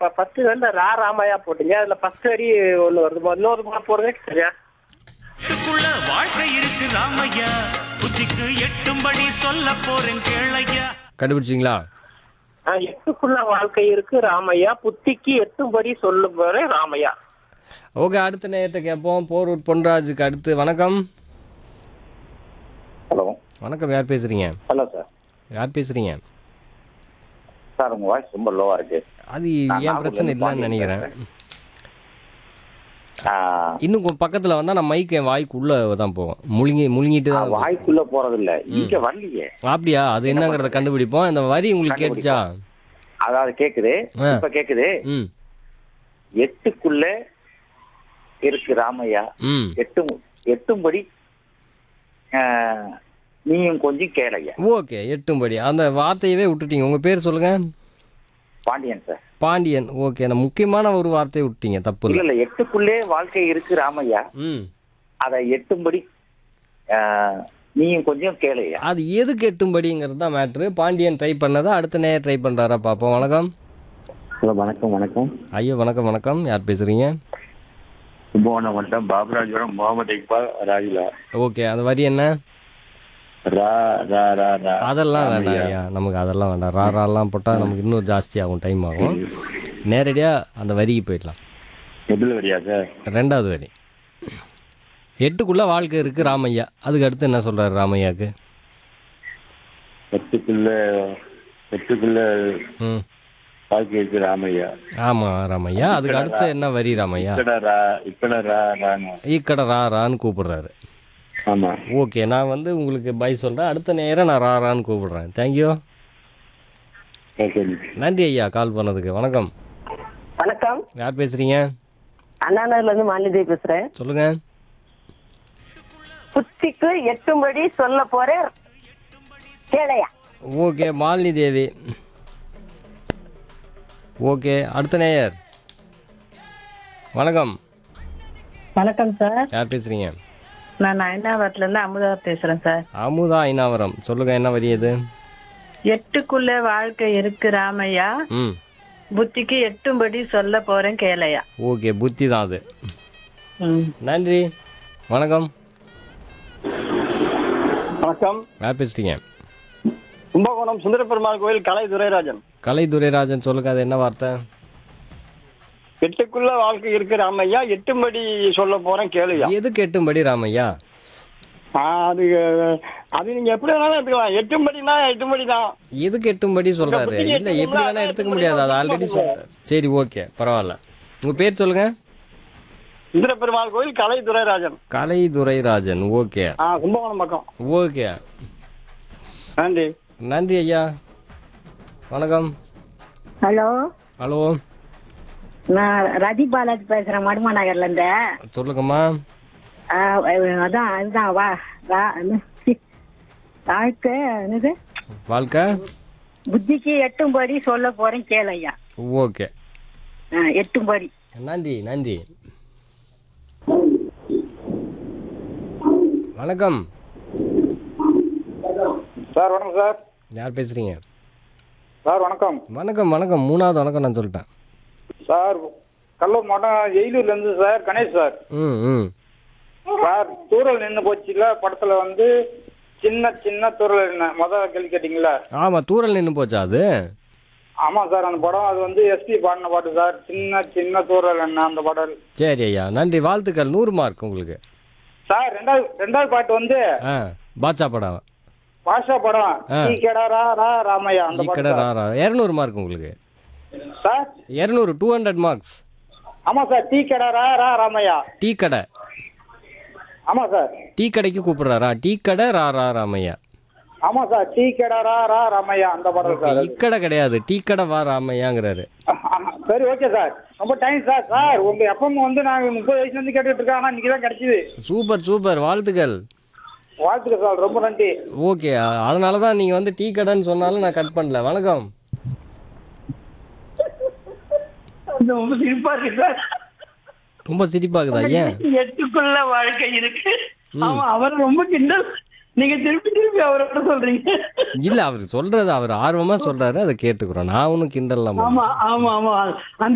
First வந்து ரா ராமையா போட்டீங்க அதுல ஃபர்ஸ்ட் வரி ஒண்ணு வருது இன்னொரு முறை போடுங்க சரியா எட்டுக்குள்ள வாழ்க்கை இருக்கு ராமையா புத்திக்கு எட்டும்படி சொல்ல போறேன் கேளையா கண்டுபிடிச்சிங்களா ஆ, எட்டுக்குள்ள வாழ்க்கை இருக்கு ராமையா புத்திக்கு எட்டும்படி சொல்லும் போறே ராமையா ஓகே அடுத்த நேரத்தை கேட்போம் போரூர் பொன்ராஜுக்கு அடுத்து வணக்கம் ஹலோ வணக்கம் யார் பேசுறீங்க ஹலோ சார் யார் பேசுறீங்க சார் உங்க வாய்ஸ் ரொம்ப லோவா இருக்கு அது நான் ஏன் பிரச்சனை நாகூர்ல இல்லைன்னு இருந்து நினைக்கிறேன் ஆ, இன்னும் கொஞ்சம் பக்கத்தில் வந்தால் நான் மைக் என் வாய்க்குள்ளே தான் போவோம் முழுங்கி முழுங்கிட்டு ஆ, தான் வாய்க்குள்ள போறது இல்ல இங்க வரலையே அப்படியா அது என்னங்கிறத கண்டுபிடிப்போம் இந்த வரி உங்களுக்கு கேட்டுச்சா அதாவது கேக்குது ஆ. இப்ப கேக்குது ம் எட்டுக்குள்ள இருக்கு ராமையா ம் எட்டும் எட்டும்படி ஆ, நீயும் கொஞ்சம் கேளையா ஓகே எட்டும்படி அந்த வார்த்தையவே விட்டுட்டீங்க உங்கள் பேர் சொல்லுங்கள் பாண்டியன் சார் பாண்டியன் ஓகே நான் முக்கியமான ஒரு வார்த்தையை விட்டீங்க தப்பு இல்ல இல்லை இல்ல எட்டுக்குள்ளே வாழ்க்கை இருக்கு ராமையா ம் அதை எட்டும்படி ஆ, நீயும் கொஞ்சம் கேளையா அது எதுக்கு எட்டும்படிங்கிறது தான் மேட்ரு பாண்டியன் ட்ரை பண்ணதா அடுத்த நேரம் ட்ரை பண்ணுறாரா பார்ப்போம் வணக்கம் ஹலோ வணக்கம் வணக்கம் ஐயோ வணக்கம் வணக்கம் யார் பேசுகிறீங்க கும்பகோணம் வட்டம் பாபராஜபுரம் முகமது இக்பால் ராஜிலா ஓகே அந்த வரி என்ன ரா ரா ரா ரா அதெல்லாம் வேண்டாம் ஐயா நமக்கு அதெல்லாம் வேண்டாம் ரா ராலாம் போட்டால் நமக்கு இன்னும் ஜாஸ்தி ஆகும் டைம் ஆகும் நேரடியாக அந்த வரிக்கு போயிடலாம் எதில் வரியா சார் ரெண்டாவது வரி எட்டுக்குள்ளே வாழ்க்கை இருக்குது ராமையா அதுக்கு அடுத்து என்ன சொல்கிறாரு ராமையாவுக்கு எட்டுக்குள்ள எட்டுக்குள்ள ம் வாழ்க்கை இருக்கு ராமையா ஆமாம் ராமையா அதுக்கு அடுத்து என்ன வரி ராமையா இக்கட ரா இக்கட ரா ராங்க ஈக்கடை ரா ரான்னு கூப்பிடுறாரு ஆமா ஓகே நான் வந்து உங்களுக்கு பை சொல்கிறேன் அடுத்த நேரம் நான் ரா ரான்னு கூப்பிடுறேன் தேங்க்யூ ஓகே நன்றி ஐயா கால் பண்ணதுக்கு வணக்கம் வணக்கம் யார் பேசுகிறீங்க அண்ணாநகர்ல இருந்து மாலிதேவி பேசுறேன் சொல்லுங்கள் புத்திக்கு எட்டும்படி சொல்ல போறேன் கேளையா ஓகே மாலினி தேவி ஓகே அடுத்த நேயர் வணக்கம் வணக்கம் சார் யார் பேசுகிறீங்க நான் நயனாவரத்துல இருந்து அமுதா பேசுறேன் சார் அமுதா ஐநாவரம் சொல்லுங்கள் என்ன வரி இது எட்டுக்குள்ள வாழ்க்கை இருக்கு ராமையா ம் புத்திக்கு எட்டும்படி சொல்ல போறேன் கேளையா ஓகே புத்தி தான் அது ம் நன்றி வணக்கம் வணக்கம் யார் பேசுகிறீங்க கும்பகோணம் சுந்தர பெருமாள் கோயில் கலை துரைராஜன் கலை துரைராஜன் சொல்லுங்க அது என்ன வார்த்தை எட்டுக்குள்ள வாழ்க்கை இருக்கு ராமையா எட்டும்படி சொல்ல போறேன் கேளுயா எதுக்கு எட்டும்படி ராமையா ஆ, அது அது நீங்க எப்படி வேணாலும் எடுத்துக்கலாம் எட்டும்படினா எட்டும்படி தான் எதுக்கு எட்டும்படி சொல்கிறாரு புத்திக்கு இல்லை எப்படி எட்டும்படி வேணால் தான் எடுத்துக்க எட்டும்படி முடியாது அது தான் ஆல்ரெடி சொல்லுவாங்க. சொல்லிட்டார் சரி ஓகே பரவாயில்ல உங்கள் பேர் சொல்லுங்கள் சுந்தர பெருமாள் கோயில் கலை துரைராஜன் கலை துரைராஜன் ஓகே ஆ கும்பகோணம் பக்கம் ஓகே நன்றி நன்றி ஐயா வணக்கம் ஹலோ ஹலோ நான் ரதி பாலாஜி பேசுறேன் மடுமா நகர்ல இருந்து சொல்லுங்கம்மா ஆ, அதான் அதுதான் வா வா என்ன, சி, வாழ்க்கை என்னது வாழ்க்கை புத்திக்கு எட்டும்படி சொல்ல போறேன் கேளையா ஓகே எட்டும்படி நன்றி நன்றி வணக்கம் சார் வணக்கம் சார் யார் பேசுறீங்க சார் வணக்கம் வணக்கம் வணக்கம் மூணாவது வணக்கம் நான் சொல்லிட்டேன் சார் கல்லூர் மாவட்டம் எயிலூர்ல இருந்து சார் கணேஷ் சார் ம் ம் சார் தூரல் நின்று போச்சுல படத்துல வந்து சின்ன சின்ன தூரல் என்ன முதல் கேள்வி கேட்டீங்களா ஆமாம் தூரல் நின்று போச்சா அது ஆமா சார் அந்த படம் அது வந்து எஸ்பி பாடின பாட்டு சார் சின்ன சின்ன தூரல் என்ன அந்த பாடல் சரி ஐயா நன்றி வாழ்த்துக்கள் நூறு மார்க் உங்களுக்கு சார் ரெண்டாவது ரெண்டாவது பாட்டு வந்து ஆ பாட்சா படம் பாஷா படம் ஆ. டீ கடா ரா ரா ராமையா அந்த கடை பாட்டு ராரா இரநூறு மார்க் உங்களுக்கு சார் இரநூறு டூ ஹண்ட்ரட் மார்க்ஸ் ஆமா சார் டீ கடா ரா ரா ராமையா டீ கடை ஆமா சார் டீ கடைக்கு கூப்பிடுறாரா டீ கடை ரா ரா ராமையா ஆமா சார் டீ கடா ரா ரா ராமையா அந்த பாடல் சார் அது. இக்கடை கிடையாது டீ கடை வா ராமையாங்கிறாரு ஆமா, சரி ஓகே சார் ரொம்ப டைம் சார் சார் உங்க எஃப்எம் வந்து நாங்க முப்பது வயசுல இருந்து கேட்டுட்டு இருக்கோம் ஆனா இன்னைக்கு தான் கிடைச்சது சூப்பர் சூப்பர் வாழ்த்துக்கள் வாழ்த்துக்கள் சார் ரொம்ப நன்றி ஓகே அதனால தான் நீங்கள் வந்து டீ கடைன்னு சொன்னாலும் நான் கட் பண்ணல வணக்கம் ரொம்ப சிரிப்பா இருக்கு சார் ரொம்ப சிரிப்பாகுதா ஏன் எட்டுக்குள்ள வாழ்க்கை இருக்கு ஆமா அவர் ரொம்ப கிண்டல் நீங்க திருப்பி திருப்பி அவரோட சொல்றீங்க இல்லை அவர் சொல்கிறது அவர் ஆர்வமாக சொல்கிறாரு அதை கேட்டுக்கிறோம் நான் ஒன்றும் கிண்டல்லாம் பண்ணல. ஆமா ஆமா ஆமா அந்த